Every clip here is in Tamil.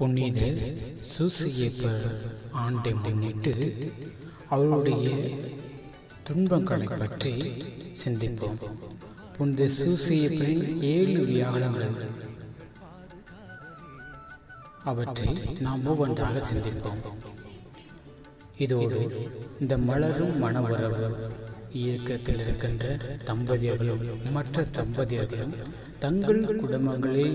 புனித சூசியப்பர் ஆண்டை முன்னிட்டு அவருடைய துன்பங்களை பற்றி சிந்திப்போம் புனித சூசியப்பரின் ஏழு வியாழங்கள் அவற்றை நாம் ஒவ்வொன்றாக சிந்திப்போம் இதோடு இந்த மலரும் மனவுறவு இயக்கத்தில் இருக்கின்ற தம்பதியர்களும் மற்ற தம்பதியர்களும் தங்கள் குடும்பங்களில்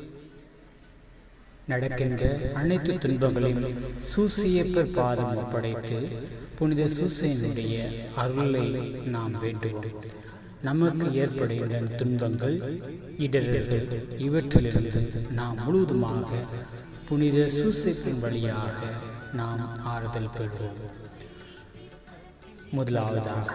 நடக்கின்ற அனைத்து துன்பங்களையும் சூசியப்பர் பாதம் ஒப்படைத்து புனித சூசையனுடைய அருளை நாம் வேண்டுவோம் நமக்கு ஏற்படுகின்ற துன்பங்கள் இடர்கள் இவற்றிலிருந்து நாம் முழுவதுமாக புனித சூசைப்பின் வழியாக நாம் ஆறுதல் பெறுவோம் முதலாவதாக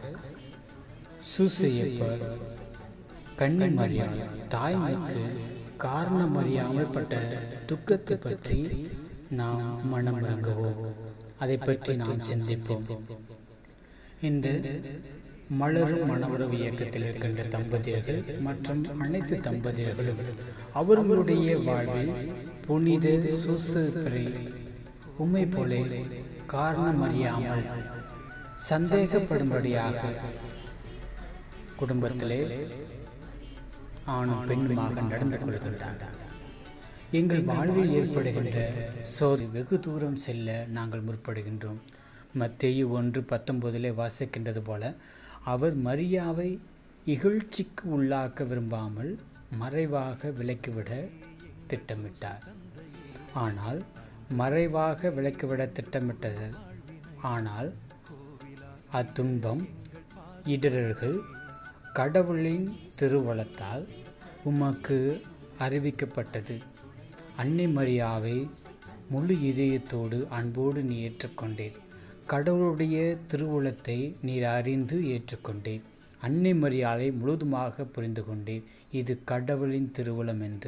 சூசையப்பர் கன்னிமரியாள் தாய்மைக்கு காரணம் அறியாமல் பட்ட துக்கத்தை பற்றி நாம் மனம் இறங்குவோம் அதை பற்றி நாம் சிந்திப்போம் இந்த மலரும் மனவுறவு இயக்கத்தில் இருக்கின்ற தம்பதியர்கள் மற்றும் அனைத்து தம்பதியர்களும் அவர்களுடைய வாழ்வில் புனித சூசப்பரை உண்மை போல காரணம் அறியாமல் சந்தேகப்படும்படியாக குடும்பத்திலே ஆணும் பெண்ணுமாக நடந்து கொள்கின்றார்கள் எங்கள் வாழ்வில் ஏற்படுகின்ற சோதனை வெகு தூரம் செல்ல நாங்கள் முற்படுகின்றோம் மத்தேயு ஒன்று பத்தொன்பதிலே வாசிக்கின்றது போல அவர் மரியாவை இகழ்ச்சிக்கு உள்ளாக்க விரும்பாமல் மறைவாக விலக்கிவிட திட்டமிட்டார் ஆனால் மறைவாக விலக்கிவிட திட்டமிட்டது ஆனால் அத்துன்பம் இடர்கள் கடவுளின் திருவளத்தால் உமக்கு அறிவிக்கப்பட்டது அன்னை மரியாவை முழு இதயத்தோடு அன்போடு நீ ஏற்றுக்கொண்டேன் கடவுளுடைய திருவுளத்தை நீர் அறிந்து ஏற்றுக்கொண்டேன் அன்னை மரியாதை முழுதுமாக புரிந்து கொண்டேன் இது கடவுளின் திருவுளம் என்று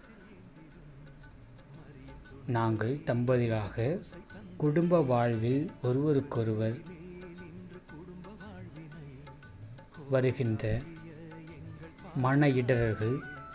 நாங்கள் தம்பதிகளாக குடும்ப வாழ்வில் ஒருவருக்கொருவர் வருகின்ற மன இடர்கள்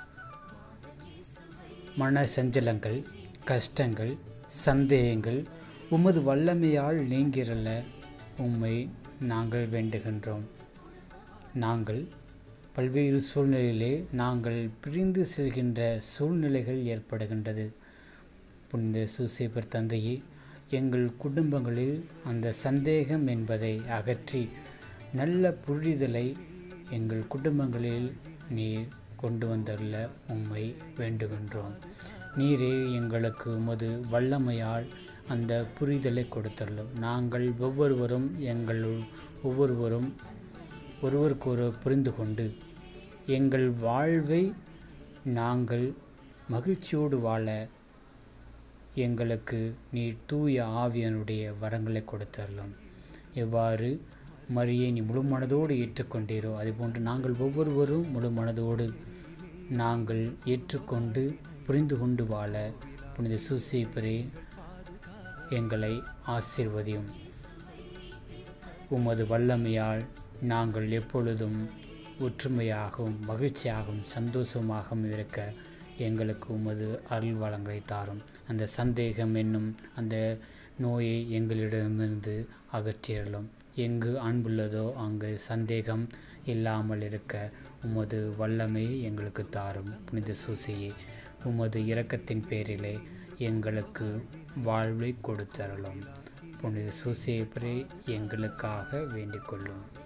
மன சஞ்சலங்கள் கஷ்டங்கள் சந்தேகங்கள் உமது வல்லமையால் நீங்கிரல உம்மை நாங்கள் வேண்டுகின்றோம் நாங்கள் பல்வேறு சூழ்நிலையிலே நாங்கள் பிரிந்து செல்கின்ற சூழ்நிலைகள் ஏற்படுகின்றது புனித சூசேபர் தந்தையே எங்கள் குடும்பங்களில் அந்த சந்தேகம் என்பதை அகற்றி நல்ல புரிதலை எங்கள் குடும்பங்களில் நீர் கொண்டு வந்துள்ள உம்மை வேண்டுகின்றோம் நீரே எங்களுக்கு உமது வல்லமையால் அந்த புரிதலை கொடுத்துள்ளோம் நாங்கள் ஒவ்வொருவரும் எங்கள் ஒவ்வொருவரும் ஒருவருக்கொரு புரிந்து கொண்டு எங்கள் வாழ்வை நாங்கள் மகிழ்ச்சியோடு வாழ எங்களுக்கு நீர் தூய ஆவியனுடைய வரங்களை கொடுத்தரலாம் எவ்வாறு மரியை நீ முழு மனதோடு ஏற்றுக்கொண்டீரோ அதுபோன்று நாங்கள் ஒவ்வொருவரும் முழு மனதோடு நாங்கள் ஏற்றுக்கொண்டு புரிந்து கொண்டு வாழ புனித சூசிப்பரே எங்களை ஆசிர்வதியும் உமது வல்லமையால் நாங்கள் எப்பொழுதும் ஒற்றுமையாகவும் மகிழ்ச்சியாகவும் சந்தோஷமாகவும் இருக்க எங்களுக்கு உமது அருள் வளங்களை தாரும் அந்த சந்தேகம் என்னும் அந்த நோயை எங்களிடமிருந்து அகற்றியறலும் எங்கு அன்புள்ளதோ அங்கு சந்தேகம் இல்லாமல் இருக்க உமது வல்லமையை எங்களுக்கு தாரும் புனித சூசியே உமது இரக்கத்தின் பேரிலே எங்களுக்கு வாழ்வை கொடுத்தரலும் புனித சூசியை எங்களுக்காக வேண்டிக் கொள்ளும்